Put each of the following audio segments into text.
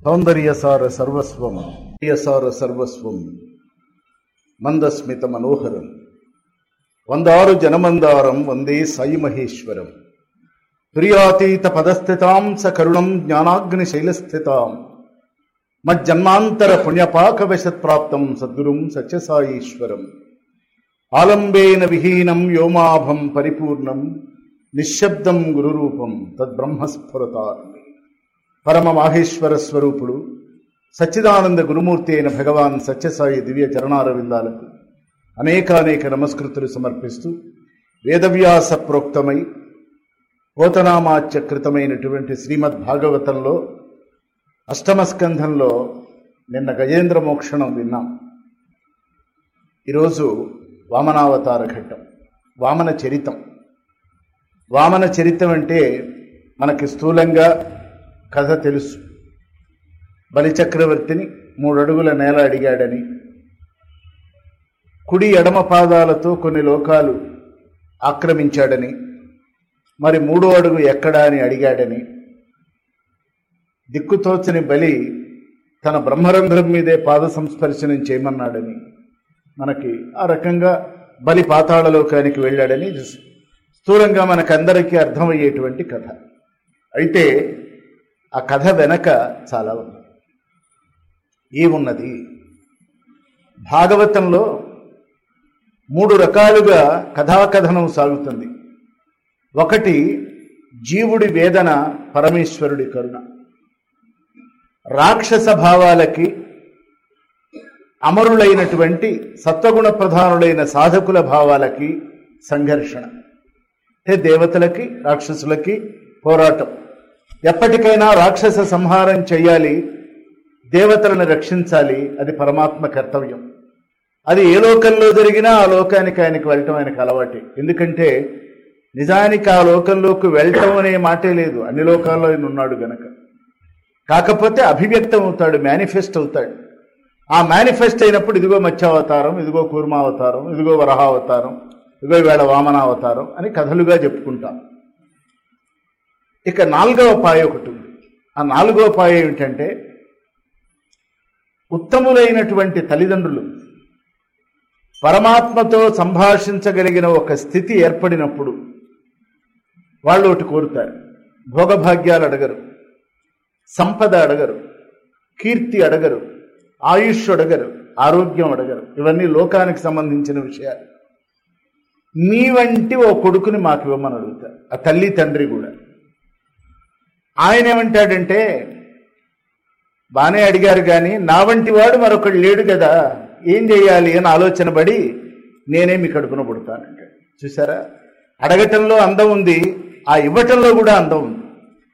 సౌందర్యసార సర్వస్వం సార సర్వస్వం మందస్మిత మనోహరం వందారు జనమందారం వందే సాయి మహేశ్వరం ప్రియాతీత పదస్థితాం సకరుణం జ్ఞానాగ్ని శైలస్థితాం మజ్జన్మాంతర పుణ్యపాకవశత్ప్రాప్తం సద్గురుం సత్యసాయీశ్వరం ఆలంబేన విహీనం వ్యోమాభం పరిపూర్ణం నిశ్శబ్దం గురురూపం తద్బ్రహ్మస్ఫురతాన్ని పరమ మాహేశ్వర స్వరూపుడు సచ్చిదానంద గురుమూర్తి అయిన భగవాన్ సత్యసాయి దివ్య చరణారవిందాలకు అనేకానేక నమస్కృతులు సమర్పిస్తూ వేదవ్యాస ప్రోక్తమై పోతనామాచకృతమైనటువంటి శ్రీమద్ భాగవతంలో అష్టమ స్కంధంలో నిన్న గజేంద్ర మోక్షణం విన్నాం ఈరోజు వామనావతార ఘట్టం వామన చరితం వామన చరితం అంటే మనకి స్థూలంగా కథ తెలుసు బలిచక్రవర్తిని మూడు అడుగుల నేల అడిగాడని కుడి ఎడమ పాదాలతో కొన్ని లోకాలు ఆక్రమించాడని మరి మూడో అడుగు ఎక్కడా అని అడిగాడని దిక్కుతోచని బలి తన బ్రహ్మరంధ్రం మీదే పాద సంస్పర్శనం చేయమన్నాడని మనకి ఆ రకంగా బలి పాతాళలోకానికి వెళ్ళాడని స్థూలంగా మనకందరికీ అర్థమయ్యేటువంటి కథ అయితే ఆ కథ వెనక చాలా ఉంది ఏమున్నది భాగవతంలో మూడు రకాలుగా కథాకథనం సాగుతుంది ఒకటి జీవుడి వేదన పరమేశ్వరుడి కరుణ రాక్షస భావాలకి అమరులైనటువంటి సత్వగుణ ప్రధానులైన సాధకుల భావాలకి సంఘర్షణ అంటే దేవతలకి రాక్షసులకి పోరాటం ఎప్పటికైనా రాక్షస సంహారం చేయాలి దేవతలను రక్షించాలి అది పరమాత్మ కర్తవ్యం అది ఏ లోకంలో జరిగినా ఆ లోకానికి ఆయనకు వెళ్ళటం ఆయనకు అలవాటే ఎందుకంటే నిజానికి ఆ లోకంలోకి వెళ్ళటం అనే మాటే లేదు అన్ని లోకాల్లో ఆయన ఉన్నాడు గనక కాకపోతే అభివ్యక్తం అవుతాడు మేనిఫెస్ట్ అవుతాడు ఆ మేనిఫెస్ట్ అయినప్పుడు ఇదిగో మత్స్యావతారం ఇదిగో కూర్మావతారం ఇదిగో వరహావతారం ఇదిగో వేళ వామనావతారం అని కథలుగా చెప్పుకుంటాం ఇక నాలుగవ పాయ ఒకటి ఉంది ఆ నాలుగవ పాయ ఏమిటంటే ఉత్తములైనటువంటి తల్లిదండ్రులు పరమాత్మతో సంభాషించగలిగిన ఒక స్థితి ఏర్పడినప్పుడు వాళ్ళు ఒకటి కోరుతారు భోగభాగ్యాలు అడగరు సంపద అడగరు కీర్తి అడగరు ఆయుష్ అడగరు ఆరోగ్యం అడగరు ఇవన్నీ లోకానికి సంబంధించిన విషయాలు నీ వంటి ఓ కొడుకుని మాకు ఇవ్వమని అడుగుతారు ఆ తల్లి తండ్రి కూడా ఆయన ఏమంటాడంటే బానే అడిగారు కానీ నా వంటి వాడు మరొకడు లేడు కదా ఏం చేయాలి అని ఆలోచన పడి నేనే మీ కడుపున పుడతానంటే చూసారా అడగటంలో అందం ఉంది ఆ ఇవ్వటంలో కూడా అందం ఉంది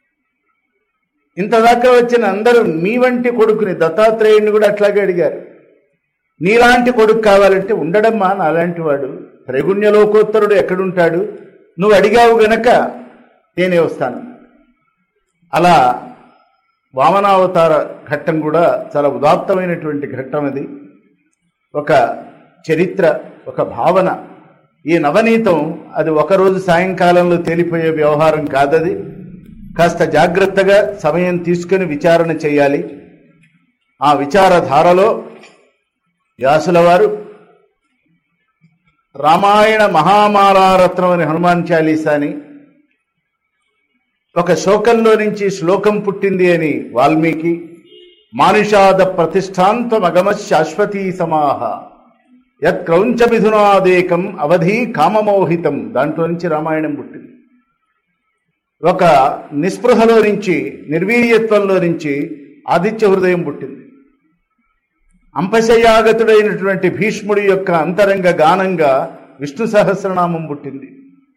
ఇంతదాకా వచ్చిన అందరూ మీ వంటి కొడుకుని దత్తాత్రేయుడిని కూడా అట్లాగే అడిగారు నీలాంటి కొడుకు కావాలంటే ఉండడమ్మా నాలాంటి వాడు త్రైగుణ్యలోకోత్తరుడు ఎక్కడుంటాడు నువ్వు అడిగావు గనక నేనే వస్తాను అలా వామనావతార ఘట్టం కూడా చాలా ఉదాత్తమైనటువంటి ఘట్టం అది ఒక చరిత్ర ఒక భావన ఈ నవనీతం అది ఒకరోజు సాయంకాలంలో తేలిపోయే వ్యవహారం కాదది కాస్త జాగ్రత్తగా సమయం తీసుకుని విచారణ చేయాలి ఆ విచారధారలో వ్యాసుల వారు రామాయణ మహామాలారత్నం అని హనుమాన్ చాలీసాని ఒక శోకంలో నుంచి శ్లోకం పుట్టింది అని వాల్మీకి మానుషాద ప్రతిష్టాంతమగమ శాశ్వతీ సమాహ యత్ క్రౌంచ మిథునాదేకం అవధి కామమోహితం దాంట్లో నుంచి రామాయణం పుట్టింది ఒక నిస్పృహలో నుంచి నిర్వీర్యత్వంలో నుంచి ఆదిత్య హృదయం పుట్టింది అంపశయాగతుడైనటువంటి భీష్ముడి యొక్క అంతరంగ గానంగా విష్ణు సహస్రనామం పుట్టింది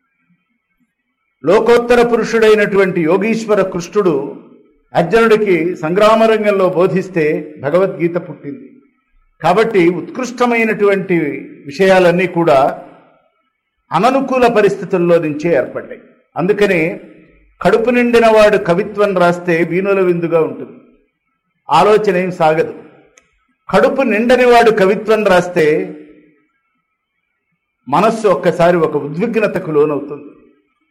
లోకోత్తర పురుషుడైనటువంటి యోగీశ్వర కృష్ణుడు అర్జునుడికి సంగ్రామ రంగంలో బోధిస్తే భగవద్గీత పుట్టింది కాబట్టి ఉత్కృష్టమైనటువంటి విషయాలన్నీ కూడా అననుకూల పరిస్థితుల్లో నుంచే ఏర్పడ్డాయి అందుకనే కడుపు నిండిన వాడు కవిత్వం రాస్తే వీణుల విందుగా ఉంటుంది ఆలోచన ఏం సాగదు కడుపు నిండని వాడు కవిత్వం రాస్తే మనస్సు ఒక్కసారి ఒక ఉద్విగ్నతకు లోనవుతుంది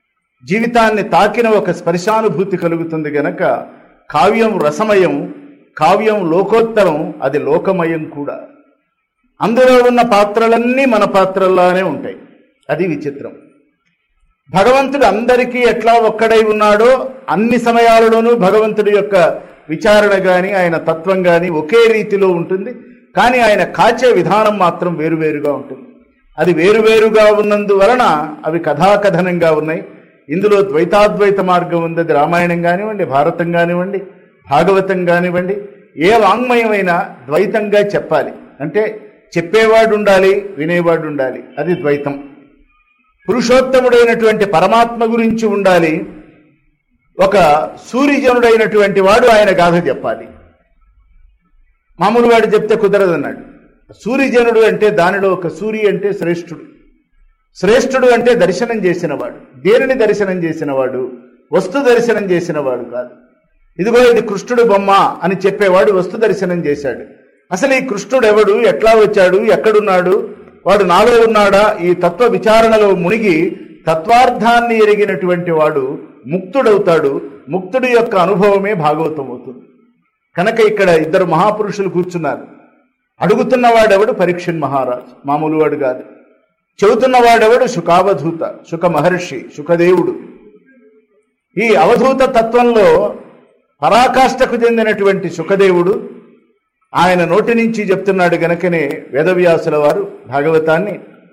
జీవితాన్ని తాకిన ఒక స్పర్శానుభూతి కలుగుతుంది గనక కావ్యం రసమయం కావ్యం లోకోత్తరం అది లోకమయం కూడా అందులో ఉన్న పాత్రలన్నీ మన పాత్రల్లానే ఉంటాయి అది విచిత్రం భగవంతుడు అందరికీ ఎట్లా ఒక్కడై ఉన్నాడో అన్ని సమయాలలోనూ భగవంతుడి యొక్క విచారణ గాని ఆయన తత్వం గాని ఒకే రీతిలో ఉంటుంది కానీ ఆయన కాచే విధానం మాత్రం వేరువేరుగా ఉంటుంది అది వేరువేరుగా ఉన్నందువలన అవి కథాకథనంగా ఉన్నాయి ఇందులో ద్వైతాద్వైత మార్గం ఉంది అది రామాయణం కానివ్వండి భారతం కానివ్వండి భాగవతం కానివ్వండి ఏ వాంగ్మయమైనా ద్వైతంగా చెప్పాలి అంటే చెప్పేవాడు ఉండాలి వినేవాడు ఉండాలి అది ద్వైతం పురుషోత్తముడైనటువంటి పరమాత్మ గురించి ఉండాలి ఒక సూర్యజనుడైనటువంటి వాడు ఆయన గాథ చెప్పాలి మామూలు వాడు చెప్తే కుదరదన్నాడు సూర్యజనుడు అంటే దానిలో ఒక సూర్య అంటే శ్రేష్ఠుడు శ్రేష్ఠుడు అంటే దర్శనం చేసినవాడు దేనిని దర్శనం చేసినవాడు వస్తు దర్శనం చేసినవాడు కాదు ఇదిగో ఇది కృష్ణుడు బొమ్మ అని చెప్పేవాడు వస్తు దర్శనం చేశాడు అసలు ఈ కృష్ణుడు ఎవడు ఎట్లా వచ్చాడు ఎక్కడున్నాడు వాడు నాలో ఉన్నాడా ఈ తత్వ విచారణలో మునిగి తత్వార్థాన్ని ఎరిగినటువంటి వాడు ముక్తుడవుతాడు ముక్తుడి యొక్క అనుభవమే భాగవతం అవుతుంది కనుక ఇక్కడ ఇద్దరు మహాపురుషులు కూర్చున్నారు అడుగుతున్నవాడెవడు పరీక్షన్ మహారాజు మామూలు వాడు కాదు చెబుతున్నవాడెవడు శుకావధూత శుక మహర్షి శుకదేవుడు ఈ అవధూత తత్వంలో పరాకాష్ఠకు చెందినటువంటి శుకదేవుడు ఆయన నోటి నుంచి చెప్తున్నాడు గనకనే వేదవ్యాసుల వారు భాగవతాన్ని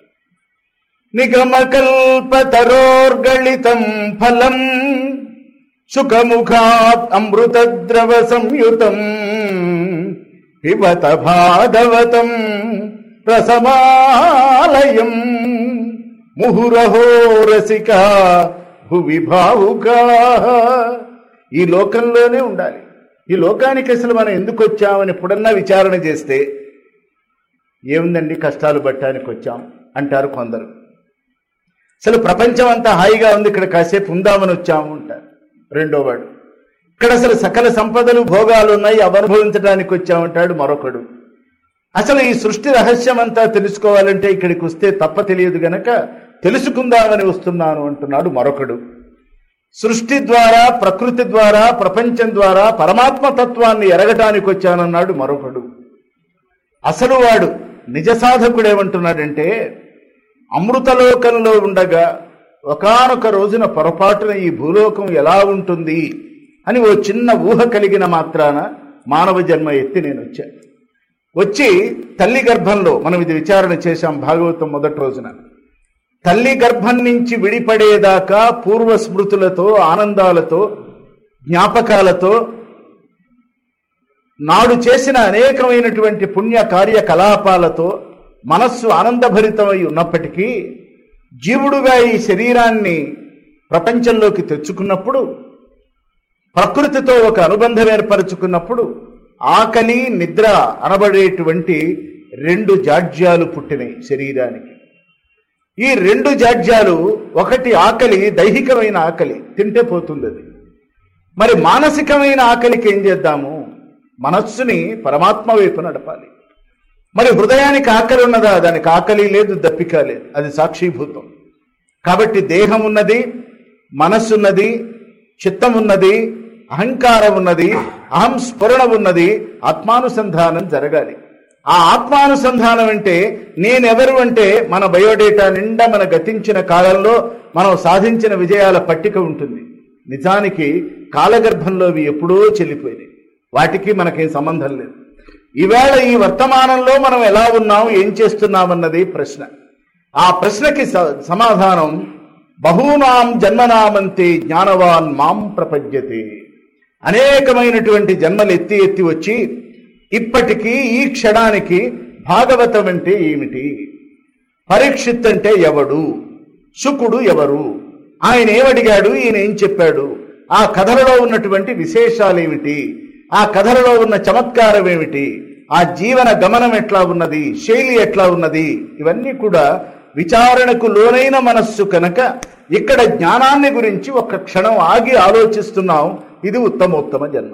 నిగమకల్పతరోర్గళితం ఫలం సుఖముఖాత్ అమృతద్రవ సంయుతం పిబత భాగవతం రసమాలయం ముహురహో రసిక భువి భావుకా ఈ లోకంలోనే ఉండాలి ఈ లోకానికి అసలు మనం ఎందుకు వచ్చామని ఎప్పుడన్నా విచారణ చేస్తే ఏముందండి కష్టాలు పట్టడానికి వచ్చాం అంటారు కొందరు అసలు ప్రపంచం అంతా హాయిగా ఉంది ఇక్కడ కాసేపు ఉందామని వచ్చాము అంటారు రెండో వాడు ఇక్కడ అసలు సకల సంపదలు భోగాలు ఉన్నాయి అవి అనుభవించడానికి వచ్చామంటాడు మరొకడు అసలు ఈ సృష్టి రహస్యం అంతా తెలుసుకోవాలంటే ఇక్కడికి వస్తే తప్ప తెలియదు గనక తెలుసుకుందామని వస్తున్నాను అంటున్నాడు మరొకడు సృష్టి ద్వారా ప్రకృతి ద్వారా ప్రపంచం ద్వారా పరమాత్మ తత్వాన్ని ఎరగటానికి వచ్చానన్నాడు మరొకడు అసలు వాడు నిజ సాధకుడు ఏమంటున్నాడంటే అమృతలోకంలో ఉండగా ఒకానొక రోజున పొరపాటున ఈ భూలోకం ఎలా ఉంటుంది అని ఓ చిన్న ఊహ కలిగిన మాత్రాన మానవ జన్మ ఎత్తి నేను వచ్చాను వచ్చి తల్లి గర్భంలో మనం ఇది విచారణ చేశాం భాగవతం మొదటి రోజున తల్లి గర్భం నుంచి విడిపడేదాకా పూర్వ స్మృతులతో ఆనందాలతో జ్ఞాపకాలతో నాడు చేసిన అనేకమైనటువంటి పుణ్య కార్యకలాపాలతో మనస్సు ఆనందభరితమై ఉన్నప్పటికీ జీవుడుగా ఈ శరీరాన్ని ప్రపంచంలోకి తెచ్చుకున్నప్పుడు ప్రకృతితో ఒక అనుబంధం ఏర్పరచుకున్నప్పుడు ఆకలి నిద్ర అనబడేటువంటి రెండు జాడ్యాలు పుట్టినాయి శరీరానికి ఈ రెండు జాడ్యాలు ఒకటి ఆకలి దైహికమైన ఆకలి తింటే పోతుంది అది మరి మానసికమైన ఆకలికి ఏం చేద్దాము మనస్సుని పరమాత్మ వైపు నడపాలి మరి హృదయానికి ఆకలి ఉన్నదా దానికి ఆకలి లేదు దప్పిక లేదు అది సాక్షిభూతం కాబట్టి దేహం ఉన్నది మనస్సు ఉన్నది చిత్తం ఉన్నది అహంకారం ఉన్నది అహం స్ఫురణ ఉన్నది ఆత్మానుసంధానం జరగాలి ఆ ఆత్మానుసంధానం అంటే నేనెవరు అంటే మన బయోడేటా నిండా మన గతించిన కాలంలో మనం సాధించిన విజయాల పట్టిక ఉంటుంది నిజానికి కాలగర్భంలో అవి ఎప్పుడో చెల్లిపోయినాయి వాటికి మనకేం సంబంధం లేదు ఈవేళ ఈ వర్తమానంలో మనం ఎలా ఉన్నాం ఏం చేస్తున్నామన్నది ప్రశ్న ఆ ప్రశ్నకి స- సమాధానం బహూనాం జన్మనామంతే జ్ఞానవాన్ మాం ప్రపద్యతే అనేకమైనటువంటి జన్మలు ఎత్తి ఎత్తి వచ్చి ఇప్పటికీ ఈ క్షణానికి భాగవతం అంటే ఏమిటి పరీక్షిత్ అంటే ఎవడు శుకుడు ఎవరు ఆయన ఏమడిగాడు ఈయన ఏం చెప్పాడు ఆ కథలలో ఉన్నటువంటి విశేషాలు ఏమిటి ఆ కథలలో ఉన్న చమత్కారం ఏమిటి ఆ జీవన గమనం ఎట్లా ఉన్నది శైలి ఎట్లా ఉన్నది ఇవన్నీ కూడా విచారణకు లోనైన మనస్సు కనుక ఇక్కడ జ్ఞానాన్ని గురించి ఒక్క క్షణం ఆగి ఆలోచిస్తున్నాం ఇది ఉత్తమోత్తమ జన్మ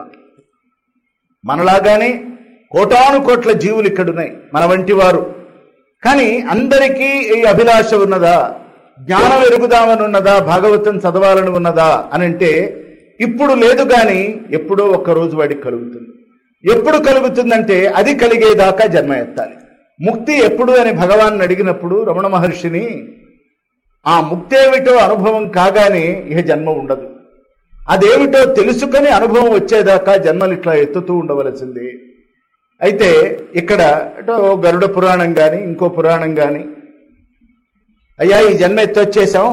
మనలాగానే కోటాను కోట్ల జీవులు ఇక్కడున్నాయి మన వంటి వారు కానీ అందరికీ ఈ అభిలాష ఉన్నదా జ్ఞానం ఎరుగుదామని ఉన్నదా భాగవతం చదవాలని ఉన్నదా అని అంటే ఇప్పుడు లేదు కానీ ఎప్పుడో ఒక్క రోజు వాడికి కలుగుతుంది ఎప్పుడు కలుగుతుందంటే అది కలిగేదాకా జన్మ ఎత్తాలి ముక్తి ఎప్పుడు అని భగవాన్ అడిగినప్పుడు రమణ మహర్షిని ఆ ముక్తి ఏమిటో అనుభవం కాగానే ఇక జన్మ ఉండదు అదేమిటో తెలుసుకొని అనుభవం వచ్చేదాకా జన్మలు ఇట్లా ఎత్తుతూ ఉండవలసింది అయితే ఇక్కడ అటో గరుడ పురాణం కానీ ఇంకో పురాణం కానీ అయ్యా ఈ జన్మ ఎత్తొచ్చేసాం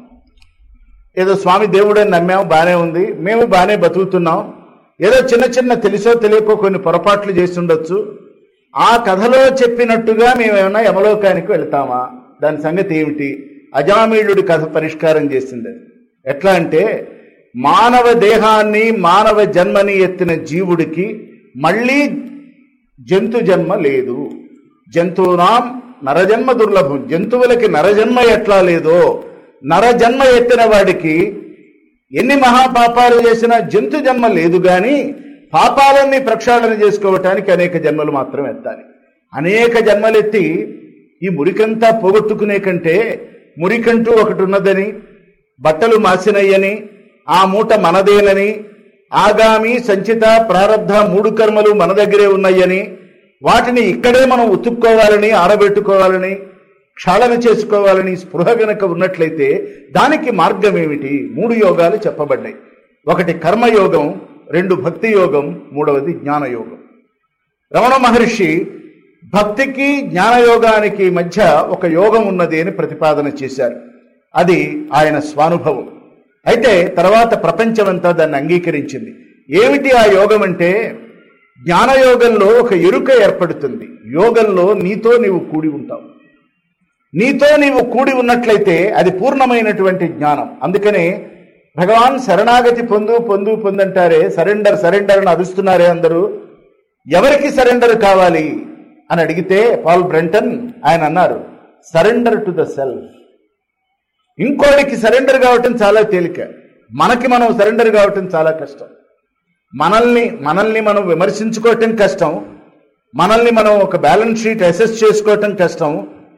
ఏదో స్వామి దేవుడని నమ్మాం బానే ఉంది మేము బానే బతుకుతున్నాం ఏదో చిన్న చిన్న తెలుసో తెలియకో కొన్ని పొరపాట్లు చేసి ఉండొచ్చు ఆ కథలో చెప్పినట్టుగా మేమేమన్నా యమలోకానికి వెళ్తామా దాని సంగతి ఏమిటి అజామీళుడి కథ పరిష్కారం చేసింది అది. ఎట్లా అంటే మానవ దేహాన్ని మానవ జన్మని ఎత్తిన జీవుడికి మళ్ళీ జంతు జన్మ లేదు జంతువునాం నరజన్మ దుర్లభం జంతువులకి నరజన్మ ఎట్లా లేదో నరజన్మ ఎత్తిన వాడికి ఎన్ని మహాపాపాలు చేసినా జంతు జన్మ లేదు గాని పాపాలన్నీ ప్రక్షాళన చేసుకోవటానికి అనేక జన్మలు మాత్రం ఎత్తాలి అనేక జన్మలెత్తి ఈ మురికంతా పోగొట్టుకునే కంటే మురికంటూ ఒకటి ఉన్నదని బట్టలు మాసినయ్యని ఆ మూట మనదేనని ఆగామి సంచిత ప్రారంధ మూడు కర్మలు మన దగ్గరే ఉన్నాయని వాటిని ఇక్కడే మనం ఉతుక్కోవాలని ఆరబెట్టుకోవాలని క్షాళన చేసుకోవాలని స్పృహ గనక ఉన్నట్లయితే దానికి మార్గం ఏమిటి మూడు యోగాలు చెప్పబడ్డాయి ఒకటి కర్మయోగం రెండు భక్తి యోగం మూడవది జ్ఞానయోగం రమణ మహర్షి భక్తికి జ్ఞానయోగానికి మధ్య ఒక యోగం ఉన్నది అని ప్రతిపాదన చేశారు అది ఆయన స్వానుభవం అయితే తర్వాత ప్రపంచమంతా దాన్ని అంగీకరించింది ఏమిటి ఆ యోగం అంటే జ్ఞానయోగంలో ఒక ఎరుక ఏర్పడుతుంది యోగంలో నీతో నీవు కూడి ఉంటావు నీతో నీవు కూడి ఉన్నట్లయితే అది పూర్ణమైనటువంటి జ్ఞానం అందుకనే భగవాన్ శరణాగతి పొందు పొందు పొందంటారే సరెండర్ సరెండర్ అని అరుస్తున్నారే అందరూ ఎవరికి సరెండర్ కావాలి అని అడిగితే పాల్ బ్రెంటన్ ఆయన అన్నారు సరెండర్ టు ద సెల్ఫ్ ఇంకోటికి సరెండర్ కావటం చాలా తేలిక మనకి మనం సరెండర్ కావటం చాలా కష్టం మనల్ని మనల్ని మనం విమర్శించుకోవటం కష్టం మనల్ని మనం ఒక బ్యాలెన్స్ షీట్ అసెస్ చేసుకోవటం కష్టం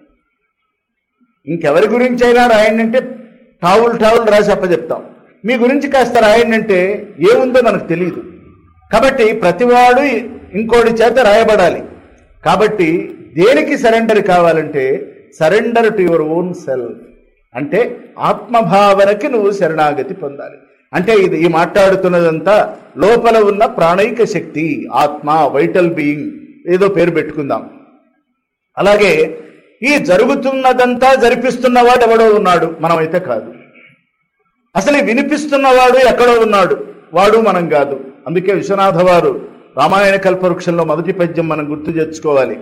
ఇంకెవరి గురించి అయినా రాయండి అంటే టావులు టావులు రాసి అప్పచెప్తాం మీ గురించి కాస్త రాయండి అంటే ఏముందో మనకు తెలియదు కాబట్టి ప్రతివాడు ఇంకోటి చేత రాయబడాలి కాబట్టి దేనికి సరెండర్ కావాలంటే surrender to your own self అంటే ఆత్మభావనకి నువ్వు శరణాగతి పొందాలి అంటే ఇది ఈ మాట్లాడుతున్నదంతా లోపల ఉన్న ప్రాణైక శక్తి ఆత్మ వైటల్ బీయింగ్ ఏదో పేరు పెట్టుకుందాం అలాగే ఈ జరుగుతున్నదంతా జరిపిస్తున్నవాడు ఎవడో ఉన్నాడు మనమైతే కాదు అసలు ఈ వినిపిస్తున్నవాడు ఎక్కడో ఉన్నాడు వాడు మనం కాదు అందుకే విశ్వనాథ వారు రామాయణ కల్పవృక్షంలో మొదటి పద్యం మనం గుర్తు తెచ్చుకోవాలి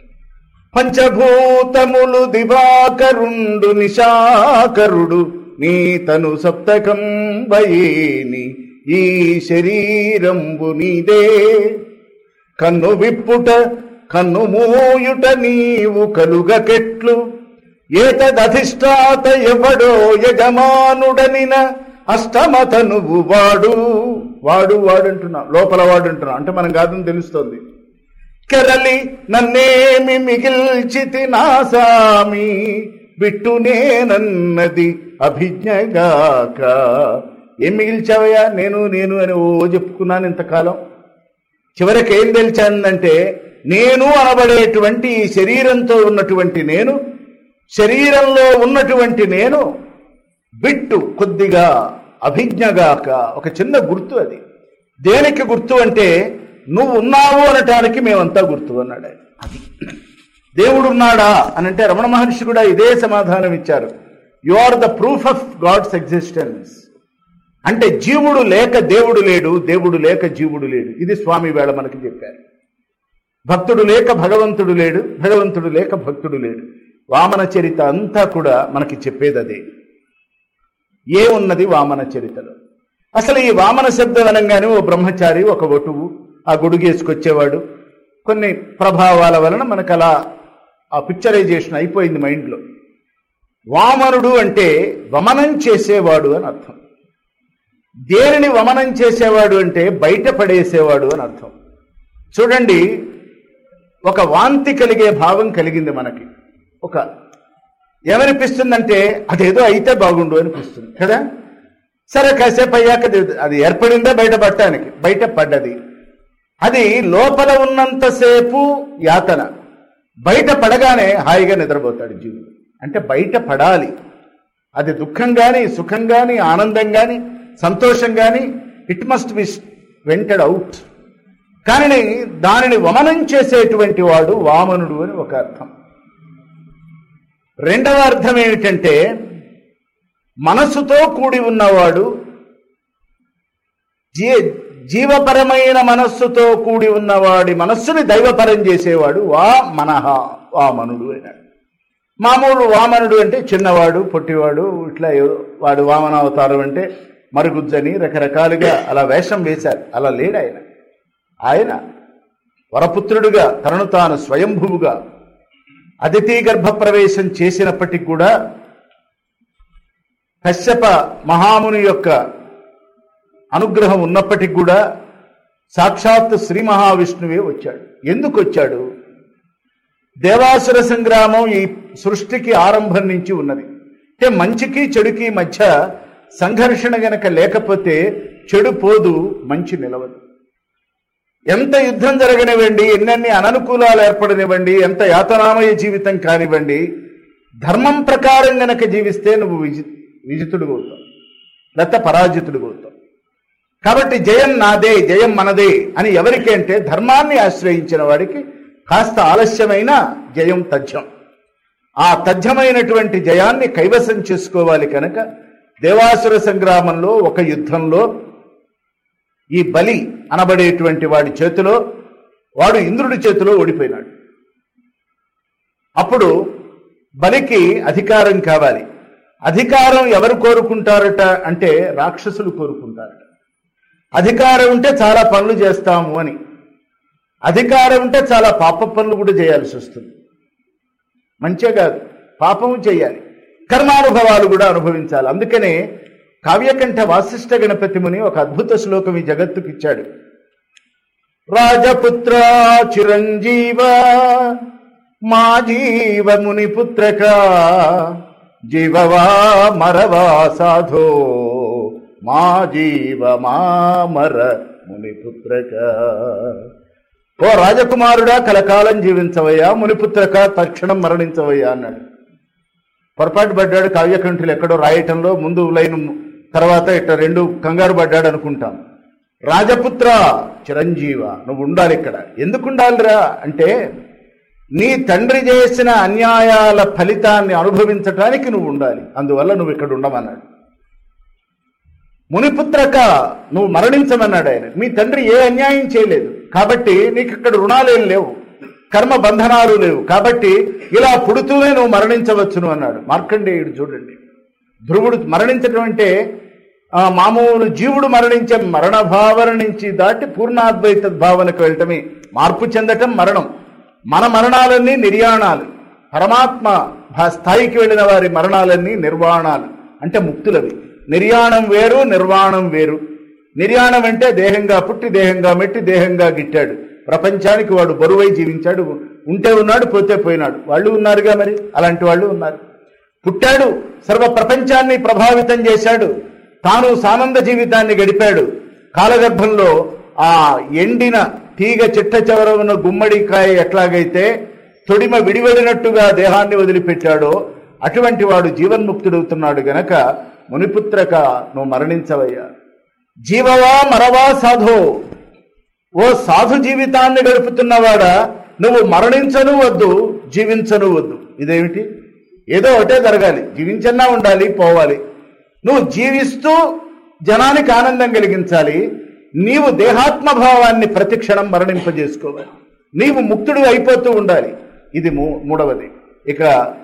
పంచభూతములు దివాకరుండు నిశాకరుడు నీ తను సప్తకం బయేని ఈ శరీరంబు నీదే కన్ను విప్పుట కన్ను మూయుట నీవు కలుగకెట్లు ఏతదధిష్టాత ఎవడో యజమానుడనిన అష్టమతనువు వాడు వాడు వాడంటున్నా లోపల వాడంటున్నా అంటే మనం కాదని తెలుస్తోంది కెరలి నన్నేమి మిగిల్చితి నా సామి బిట్టునేనన్నది అభిజ్ఞగాక ఏం మిగిల్చావయ్యా నేను నేను అని ఓ చెప్పుకున్నాను ఇంతకాలం చివరికి ఏం తెలిచానంటే నేను అనబడేటువంటి ఈ శరీరంతో ఉన్నటువంటి నేను శరీరంలో ఉన్నటువంటి నేను బిట్టు కొద్దిగా అభిజ్ఞగాక ఒక చిన్న గుర్తు అది దేనికి గుర్తు అంటే నువ్వు ఉన్నావు అనటానికి మేమంతా గుర్తు అన్నాడు ఆయన అది దేవుడు ఉన్నాడా అని అంటే రమణ మహర్షి కూడా ఇదే సమాధానం ఇచ్చారు you are the proof of God's existence అంటే జీవుడు లేక దేవుడు లేడు దేవుడు లేక జీవుడు లేడు ఇది స్వామి వేళ మనకి చెప్పారు భక్తుడు లేక భగవంతుడు లేడు భగవంతుడు లేక భక్తుడు లేడు వామన చరిత అంతా కూడా మనకి చెప్పేది అదే ఏమున్నది వామన చరితలో అసలు ఈ వామన శబ్దం అనగానే ఓ బ్రహ్మచారి ఒక వటువు ఆ గొడుగేసుకొచ్చేవాడు కొన్ని ప్రభావాల వలన మనకు అలా ఆ పిక్చరైజేషన్ అయిపోయింది మైండ్లో వామనుడు అంటే వమనం చేసేవాడు అని అర్థం దేనిని వమనం చేసేవాడు అంటే బయట పడేసేవాడు అని అర్థం చూడండి ఒక వాంతి కలిగే భావం కలిగింది మనకి ఒక ఏమనిపిస్తుందంటే అదేదో అయితే బాగుండు అనిపిస్తుంది కదా సరే కాసేపు అయ్యాక అది- అది ఏర్పడిందా బయట పట్టడానికి బయట పడ్డది అది లోపల ఉన్నంతసేపు యాతన బయట పడగానే హాయిగా నిద్రపోతాడు జీవుడు అంటే బయట పడాలి అది దుఃఖం కానీ సుఖం కానీ ఆనందం కానీ సంతోషం కానీ it must be vented out కానీ దానిని వమనం చేసేటువంటి వాడు వామనుడు అని ఒక అర్థం రెండవ అర్థం ఏమిటంటే మనస్సుతో కూడి ఉన్నవాడు జీ జీవపరమైన మనస్సుతో కూడి ఉన్నవాడి మనస్సుని దైవపరం చేసేవాడు వా మనహ వామనుడు అయినాడు మామూలు వామనుడు అంటే చిన్నవాడు పొట్టివాడు ఇట్లా ఏదో వాడు వామనావతారం అంటే మరుగుజ్జని రకరకాలుగా అలా వేషం వేశారు అలా లేడు ఆయన ఆయన వరపుత్రుడుగా తనను తాను స్వయంభువుగా అదితి గర్భ ప్రవేశం చేసినప్పటికి కూడా కశ్యప మహాముని యొక్క అనుగ్రహం ఉన్నప్పటికి కూడా సాక్షాత్ శ్రీ మహావిష్ణువే వచ్చాడు ఎందుకు వచ్చాడు దేవాసుర సంగ్రామం ఈ సృష్టికి ఆరంభం నుంచి ఉన్నది అంటే మంచికి చెడుకి మధ్య సంఘర్షణ గనక లేకపోతే చెడు పోదు మంచి నిలవదు ఎంత యుద్ధం జరగనివ్వండి ఎన్నెన్ని అననుకూలాలు ఏర్పడనివ్వండి ఎంత యాతనామయ జీవితం కానివ్వండి ధర్మం ప్రకారం గనక జీవిస్తే నువ్వు విజి విజితుడు అవుతావు లేకపోతే పరాజితుడు అవుతావు కాబట్టి జయం నాదే జయం మనదే అని ఎవరికి అంటే ధర్మాన్ని ఆశ్రయించిన వాడికి కాస్త ఆలస్యమైన జయం తథ్యం ఆ తథ్యమైనటువంటి జయాన్ని కైవసం చేసుకోవాలి కనుక దేవాసుర సంగ్రామంలో ఒక యుద్ధంలో ఈ బలి అనబడేటువంటి వాడి చేతిలో వాడు ఇంద్రుడి చేతిలో ఓడిపోయినాడు అప్పుడు బలికి అధికారం కావాలి అధికారం ఎవరు కోరుకుంటారట అంటే రాక్షసులు కోరుకుంటారట అధికారం ఉంటే చాలా పనులు చేస్తాము అని అధికారం ఉంటే చాలా పాప పనులు కూడా చేయాల్సి వస్తుంది మంచే కాదు పాపము చేయాలి కర్మానుభవాలు కూడా అనుభవించాలి అందుకనే కావ్యకంఠ వాసిష్ఠ గణపతి ముని ఒక అద్భుత శ్లోకం ఈ జగత్తుకి ఇచ్చాడు రాజపుత్ర చిరంజీవ మా జీవ ముని పుత్రక జీవవా మరవా సాధో మా జీవ మా మర ముని పుత్రక ఓ రాజకుమారుడా కలకాలం జీవించవయ్యా మునిపుత్రక తక్షణం మరణించవయ్యా అన్నాడు పొరపాటు పడ్డాడు కావ్యకంఠులు ఎక్కడో రాయటంలో ముందు లైన్ తర్వాత ఇట్లా రెండు కంగారు పడ్డాడు అనుకుంటాం రాజపుత్ర చిరంజీవ నువ్వు ఉండాలి ఇక్కడ ఎందుకు ఉండాలిరా అంటే నీ తండ్రి చేసిన అన్యాయాల ఫలితాన్ని అనుభవించటానికి నువ్వు ఉండాలి అందువల్ల నువ్వు ఇక్కడ ఉండమన్నాడు మునిపుత్రక నువ్వు మరణించమన్నాడు ఆయన మీ తండ్రి ఏ అన్యాయం చేయలేదు కాబట్టి నీకు ఇక్కడ రుణాలేం లేవు కర్మ బంధనాలు లేవు కాబట్టి ఇలా పుడుతూనే నువ్వు మరణించవచ్చును అన్నాడు మార్కండేయుడు చూడండి ధ్రువుడు మరణించడం అంటే ఆ మామూలు జీవుడు మరణించే మరణ భావన నుంచి దాటి పూర్ణాద్వైత భావనకు వెళ్ళటమే మార్పు చెందటం మరణం మన మరణాలన్నీ నిర్యాణాలు పరమాత్మ భా- స్థాయికి వెళ్ళిన వారి మరణాలన్నీ నిర్వాణాలు అంటే ముక్తులవి నిర్యాణం వేరు నిర్వాణం వేరు నిర్యాణం అంటే దేహంగా పుట్టి దేహంగా మెట్టి దేహంగా గిట్టాడు ప్రపంచానికి వాడు బరువై జీవించాడు ఉంటే ఉన్నాడు పోతే పోయినాడు వాళ్ళు ఉన్నారుగా మరి అలాంటి వాళ్ళు ఉన్నారు పుట్టాడు సర్వ ప్రపంచాన్ని ప్రభావితం చేశాడు తాను సానంద జీవితాన్ని గడిపాడు కాలగర్భంలో ఆ ఎండిన తీగ చిట్ట చివర ఉన్న గుమ్మడికాయ ఎట్లాగైతే తొడిమ విడివడినట్టుగా దేహాన్ని వదిలిపెట్టాడో అటువంటి వాడు జీవన్ముక్తుడవుతున్నాడు గనక మునిపుత్రక నువ్వు మరణించవయ్యా జీవవా మరవా సాధో ఓ సాధు జీవితాన్ని గడుపుతున్నవాడా నువ్వు మరణించను వద్దు జీవించను వద్దు ఇదేమిటి ఏదో ఒకటే జరగాలి జీవించన్నా ఉండాలి పోవాలి నువ్వు జీవిస్తూ జనానికి ఆనందం కలిగించాలి నీవు దేహాత్మభావాన్ని ప్రతిక్షణం మరణింపజేసుకోవాలి నీవు ముక్తుడు అయిపోతూ ఉండాలి ఇది మూ- మూడవది ఇక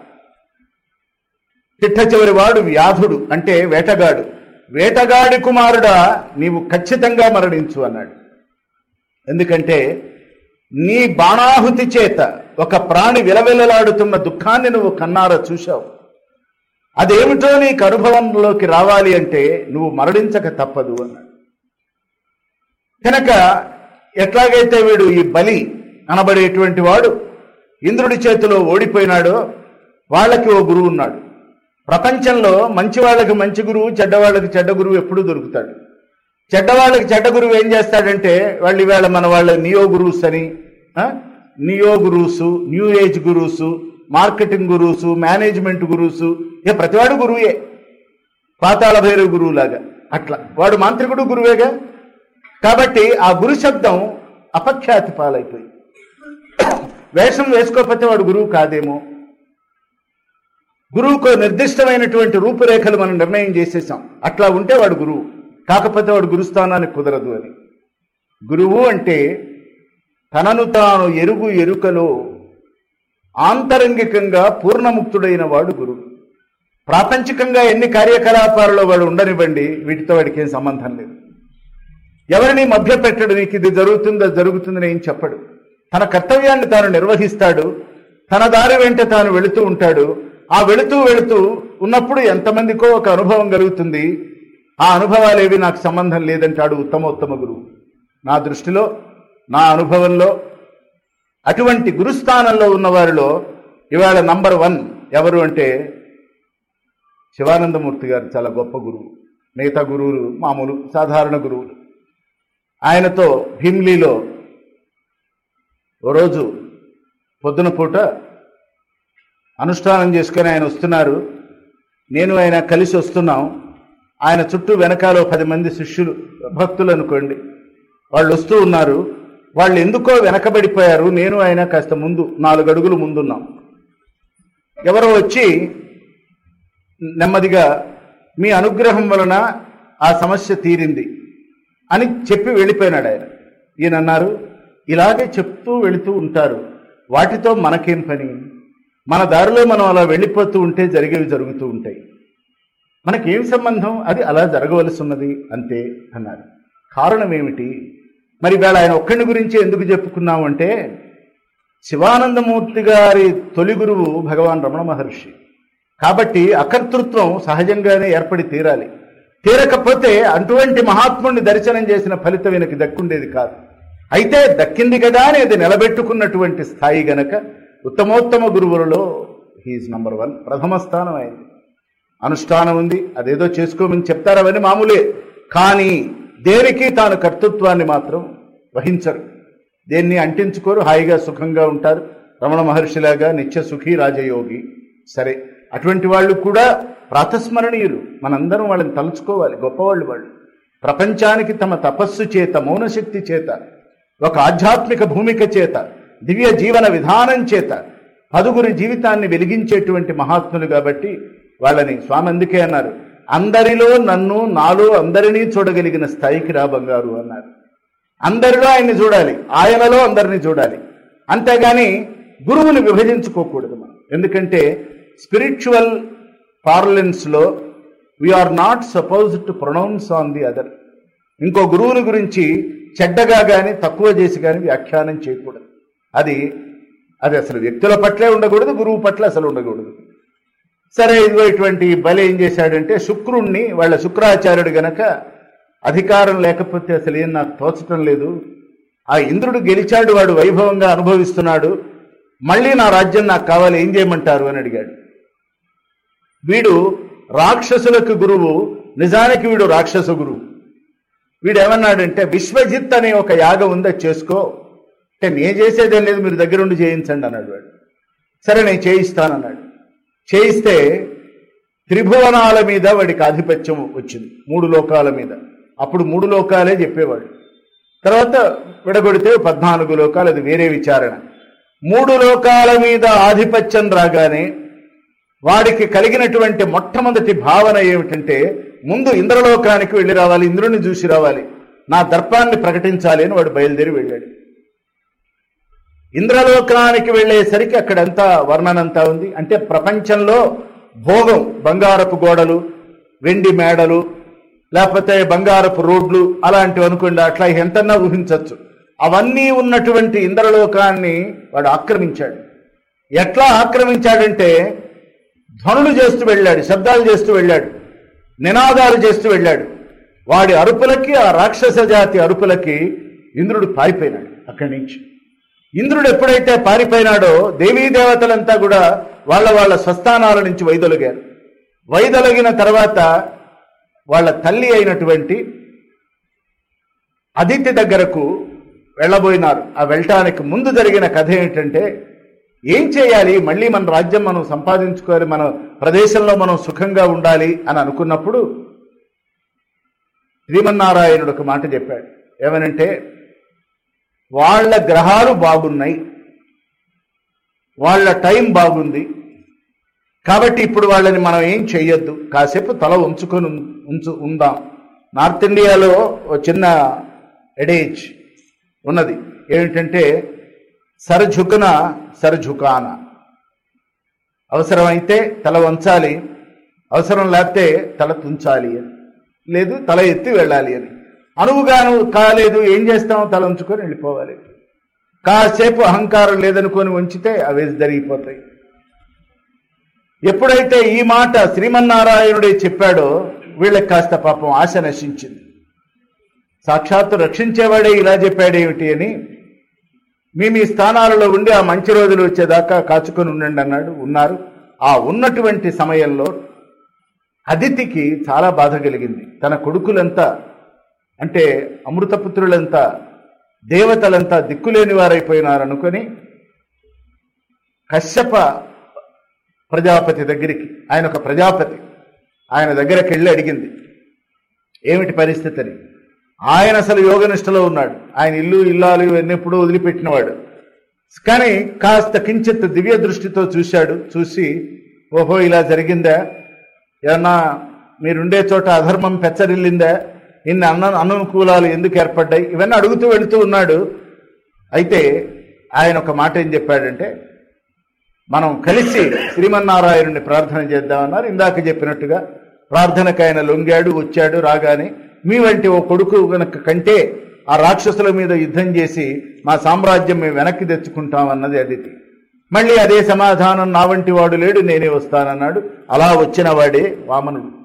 చిట్ట చివరి వాడు వ్యాధుడు అంటే వేటగాడు వేటగాడి కుమారుడా నీవు ఖచ్చితంగా మరణించు అన్నాడు ఎందుకంటే నీ బాణాహుతి చేత ఒక ప్రాణి విలవిలలాడుతున్న దుఃఖాన్ని నువ్వు కన్నారా చూశావు అదేమిటో నీకు అనుభవంలోకి రావాలి అంటే నువ్వు మరణించక తప్పదు అన్నాడు కనుక ఎట్లాగైతే వీడు ఈ బలి అనబడేటువంటి వాడు ఇంద్రుడి చేతిలో ఓడిపోయినాడో వాళ్ళకి ఓ గురువు ఉన్నాడు ప్రపంచంలో మంచి వాళ్ళకి మంచి గురువు చెడ్డ వాళ్ళకి చెడ్డ గురువు ఎప్పుడూ దొరుకుతాడు చెడ్డవాళ్ళకి చెడ్డ గురువు ఏం చేస్తాడంటే వాళ్ళు ఇవాళ మన వాళ్ళు నియో గురువుస్ అని ఆ? Neo gurus new age gurus marketing gurus management gurus ఇక ప్రతివాడు గురువే పాతాళ భైరవ గురువు లాగా అట్లా వాడు మాంత్రికుడు గురువేగా కాబట్టి ఆ గురు శబ్దం అపఖ్యాతి పాలైపోయి వేషం వేసుకోకపోతే వాడు గురువు కాదేమో గురువుకు నిర్దిష్టమైనటువంటి రూపురేఖలు మనం నిర్ణయం చేసేసాం అట్లా ఉంటే వాడు గురువు కాకపోతే వాడు గురుస్థానానికి కుదరదు అని గురువు అంటే తనను తాను ఎరుగు ఎరుకలో ఆంతరంగికంగా పూర్ణముక్తుడైన వాడు గురువు ప్రాపంచికంగా ఎన్ని కార్యకలాపాలలో వాడు ఉండనివ్వండి వీటితో వాడికి ఏం సంబంధం లేదు ఎవరిని మభ్య పెట్టడు నీకు ఇది జరుగుతుందో జరుగుతుందని ఏం చెప్పడు తన కర్తవ్యాన్ని తాను నిర్వహిస్తాడు తన దారి వెంట తాను వెళుతూ ఉంటాడు ఆ వెళుతూ వెళుతూ ఉన్నప్పుడు ఎంతమందికో ఒక అనుభవం కలుగుతుంది ఆ అనుభవాలేవి నాకు సంబంధం లేదంటాడు ఉత్తమోత్తమ గురువు నా దృష్టిలో నా అనుభవంలో అటువంటి గురుస్థానంలో ఉన్నవారిలో ఇవాళ నంబర్ వన్ ఎవరు అంటే శివానందమూర్తి గారు చాలా గొప్ప గురువు మిగతా గురువులు మామూలు సాధారణ గురువులు ఆయనతో భీమ్లీలో ఓ రోజు పొద్దున పూట అనుష్ఠానం చేసుకొని ఆయన వస్తున్నారు నేను ఆయన కలిసి వస్తున్నాం ఆయన చుట్టూ వెనకాల ఓ పది మంది శిష్యులు భక్తులు అనుకోండి వాళ్ళు వస్తూ ఉన్నారు వాళ్ళు ఎందుకో వెనకబడిపోయారు నేను ఆయన కాస్త ముందు నాలుగు అడుగులు ముందున్నాం ఎవరో వచ్చి నెమ్మదిగా మీ అనుగ్రహం వలన ఆ సమస్య తీరింది అని చెప్పి వెళ్ళిపోయినాడు ఆయన ఈయన అన్నారు ఇలాగే చెప్తూ వెళుతూ ఉంటారు వాటితో మనకేం పని మన దారిలో మనం అలా వెళ్ళిపోతూ ఉంటే జరిగేవి జరుగుతూ ఉంటాయి మనకేం సంబంధం అది అలా జరగవలసి ఉన్నది అంతే అన్నారు కారణం ఏమిటి మరి వేళ ఆయన ఒక్కడి గురించి ఎందుకు చెప్పుకున్నాము అంటే శివానందమూర్తి గారి తొలి గురువు భగవాన్ రమణ మహర్షి కాబట్టి అకర్తృత్వం సహజంగానే ఏర్పడి తీరాలి తీరకపోతే అటువంటి మహాత్ముడిని దర్శనం చేసిన ఫలితం ఈయనకి దక్కుండేది కాదు అయితే దక్కింది కదా అని అది నిలబెట్టుకున్నటువంటి స్థాయి గనక ఉత్తమోత్తమ గురువులలో హీఈస్ నంబర్ వన్ ప్రథమ స్థానం అయింది అనుష్ఠానం ఉంది అదేదో చేసుకోమని చెప్తారు అవన్నీ మామూలే కానీ దేనికి తాను కర్తృత్వాన్ని మాత్రం వహించరు దేన్ని అంటించుకోరు హాయిగా సుఖంగా ఉంటారు రమణ మహర్షిలాగా నిత్య సుఖీ రాజయోగి సరే అటువంటి వాళ్ళు కూడా ప్రాతస్మరణీయులు మనందరం వాళ్ళని తలుచుకోవాలి గొప్పవాళ్ళు వాళ్ళు ప్రపంచానికి తమ తపస్సు చేత మౌనశక్తి చేత ఒక ఆధ్యాత్మిక భూమిక చేత దివ్య జీవన విధానం చేత పదుగురి జీవితాన్ని వెలిగించేటువంటి మహాత్ములు కాబట్టి వాళ్ళని స్వామి అందుకే అన్నారు అందరిలో నన్ను నాలో అందరినీ చూడగలిగిన స్థాయికి రా బంగారు అన్నారు అందరిలో ఆయన్ని చూడాలి ఆయనలో అందరినీ చూడాలి అంతేగాని గురువుని విభజించుకోకూడదు మనం ఎందుకంటే స్పిరిచువల్ పార్లెన్స్లో we are not supposed to pronounce on the other ఇంకో గురువుని గురించి చెడ్డగా కానీ తక్కువ చేసి కానీ వ్యాఖ్యానం చేయకూడదు అది అది అసలు వ్యక్తుల పట్లే ఉండకూడదు గురువు పట్ల అసలు ఉండకూడదు సరే ఇదిగో ఇటువంటి బలి ఏం చేశాడంటే శుక్రుణ్ణి వాళ్ళ శుక్రాచార్యుడు గనక అధికారం లేకపోతే అసలు ఏం నాకు తోచటం లేదు ఆ ఇంద్రుడు గెలిచాడు వాడు వైభవంగా అనుభవిస్తున్నాడు మళ్ళీ నా రాజ్యం నాకు కావాలి ఏం చేయమంటారు అని అడిగాడు వీడు రాక్షసులకు గురువు నిజానికి వీడు రాక్షస గురువు వీడు ఏమన్నాడంటే విశ్వజిత్ అనే ఒక యాగం ఉందా చేసుకో అంటే నేను చేసేదేం లేదు మీరు దగ్గరుండి చేయించండి అన్నాడు వాడు సరే నేను చేయిస్తానన్నాడు చేయిస్తే త్రిభువనాల మీద వాడికి ఆధిపత్యం వచ్చింది మూడు లోకాల మీద అప్పుడు మూడు లోకాలే చెప్పేవాడు తర్వాత విడగొడితే పద్నాలుగు లోకాలు అది వేరే విచారణ మూడు లోకాల మీద ఆధిపత్యం రాగానే వాడికి కలిగినటువంటి మొట్టమొదటి భావన ఏమిటంటే ముందు ఇంద్రలోకానికి వెళ్ళి రావాలి ఇంద్రుని చూసి రావాలి నా దర్పాన్ని ప్రకటించాలి అని వాడు బయలుదేరి వెళ్ళాడు ఇంద్రలోకానికి వెళ్ళేసరికి అక్కడంతా వర్ణనంతా ఉంది అంటే ప్రపంచంలో భోగం బంగారపు గోడలు వెండి మేడలు లేకపోతే బంగారపు రోడ్లు అలాంటివి అనుకోండి అట్లా ఎంతన్నా ఊహించవచ్చు అవన్నీ ఉన్నటువంటి ఇంద్రలోకాన్ని వాడు ఆక్రమించాడు ఎట్లా ఆక్రమించాడంటే ధ్వనులు చేస్తూ వెళ్ళాడు శబ్దాలు చేస్తూ వెళ్ళాడు నినాదాలు చేస్తూ వెళ్ళాడు వాడి అరుపులకి ఆ రాక్షస జాతి అరుపులకి ఇంద్రుడు పారిపోయినాడు అక్కడి నుంచి ఇంద్రుడు ఎప్పుడైతే పారిపోయినాడో దేవీ దేవతలంతా కూడా వాళ్ళ వాళ్ళ స్వస్థానాల నుంచి వైదొలిగారు వైదొలగిన తర్వాత వాళ్ళ తల్లి అయినటువంటి అదితి దగ్గరకు వెళ్ళబోయినారు ఆ వెళ్ళటానికి ముందు జరిగిన కథ ఏమిటంటే ఏం చేయాలి మళ్ళీ మన రాజ్యం మనం సంపాదించుకోవాలి మన ప్రదేశంలో మనం సుఖంగా ఉండాలి అని అనుకున్నప్పుడు శ్రీమన్నారాయణుడు ఒక మాట చెప్పాడు ఏమనంటే వాళ్ళ గ్రహాలు బాగున్నాయి వాళ్ళ టైం బాగుంది కాబట్టి ఇప్పుడు వాళ్ళని మనం ఏం చెయ్యొద్దు కాసేపు తల ఉంచుకొని ఉం- ఉంచు ఉందాం నార్త్ ఇండియాలో ఓ చిన్న ఎడేజ్ ఉన్నది ఏమిటంటే సరఝుకన సరఝుకాన అవసరమైతే తల వంచాలి అవసరం లేకపోతే తల తుంచాలి అని లేదు తల ఎత్తి వెళ్ళాలి అని అనువుగాను కాలేదు ఏం చేస్తాం తల ఉంచుకొని వెళ్ళిపోవాలి కాసేపు అహంకారం లేదనుకొని ఉంచితే అవి జరిగిపోతాయి ఎప్పుడైతే ఈ మాట శ్రీమన్నారాయణుడే చెప్పాడో వీళ్ళకి కాస్త పాపం ఆశ నశించింది సాక్షాత్తు రక్షించేవాడే ఇలా చెప్పాడేమిటి అని మీ మీ స్థానాలలో ఉండి ఆ మంచి రోజులు వచ్చేదాకా కాచుకొని ఉండండి అన్నాడు ఉన్నారు ఆ ఉన్నటువంటి సమయంలో అదితికి చాలా బాధ కలిగింది తన కొడుకులంతా అంటే అమృతపుత్రులంతా దేవతలంతా దిక్కులేని వారైపోయినారు అనుకొని కశ్యప ప్రజాపతి దగ్గరికి ఆయన ఒక ప్రజాపతి ఆయన దగ్గరికి వెళ్ళి అడిగింది ఏమిటి పరిస్థితి అని ఆయన అసలు యోగనిష్టలో ఉన్నాడు ఆయన ఇల్లు ఇల్లాలు ఇవన్నీ ఎప్పుడూ వదిలిపెట్టినవాడు కానీ కాస్త కించిత్ దివ్య దృష్టితో చూశాడు చూసి ఓహో ఇలా జరిగిందా ఏమన్నా మీరుండే చోట అధర్మం పెచ్చరిల్లిందా ఇన్ని అన్న అననుకూలాలు ఎందుకు ఏర్పడ్డాయి ఇవన్నీ అడుగుతూ వెళుతూ ఉన్నాడు అయితే ఆయన ఒక మాట ఏం చెప్పాడంటే మనం కలిసి శ్రీమన్నారాయణుని ప్రార్థన చేద్దామన్నారు ఇందాక చెప్పినట్టుగా ప్రార్థనకు ఆయన లొంగాడు వచ్చాడు రాగానే మీ వంటి ఓ కొడుకు గనక కంటే ఆ రాక్షసుల మీద యుద్ధం చేసి మా సామ్రాజ్యం మేము వెనక్కి తెచ్చుకుంటామన్నది అదితి మళ్ళీ అదే సమాధానం నా వంటి వాడు లేడు నేనే వస్తానన్నాడు అలా వచ్చిన వాడే వామనుడు